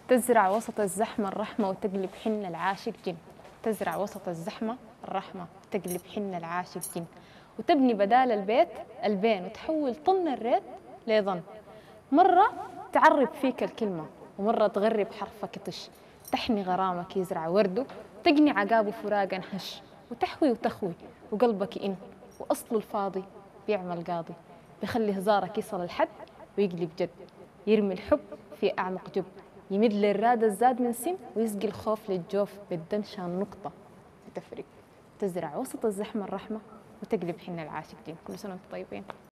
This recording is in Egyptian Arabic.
تزرع وسط الزحمة الرحمة وتقلب حن العاشق جن تزرع وسط الزحمة الرحمة وتقلب حن العاشق جن وتبني بدال البيت البين وتحول طن الريت لظن مرة تعرب فيك الكلمة ومرة تغرب حرفك طش تحني غرامك يزرع ورده تقني عقابه فراقا هش وتحوي وتخوي وقلبك إن وأصله الفاضي بيعمل قاضي بيخلي هزارك يصل الحد ويقلب جد يرمي الحب في أعمق جب يمد للراد الزاد من سم ويسقي الخوف للجوف بالدنشان نقطة بتفرق تزرع وسط الزحمة الرحمة وتقلب حن العاشق جيم كل سنة وانتم طيبين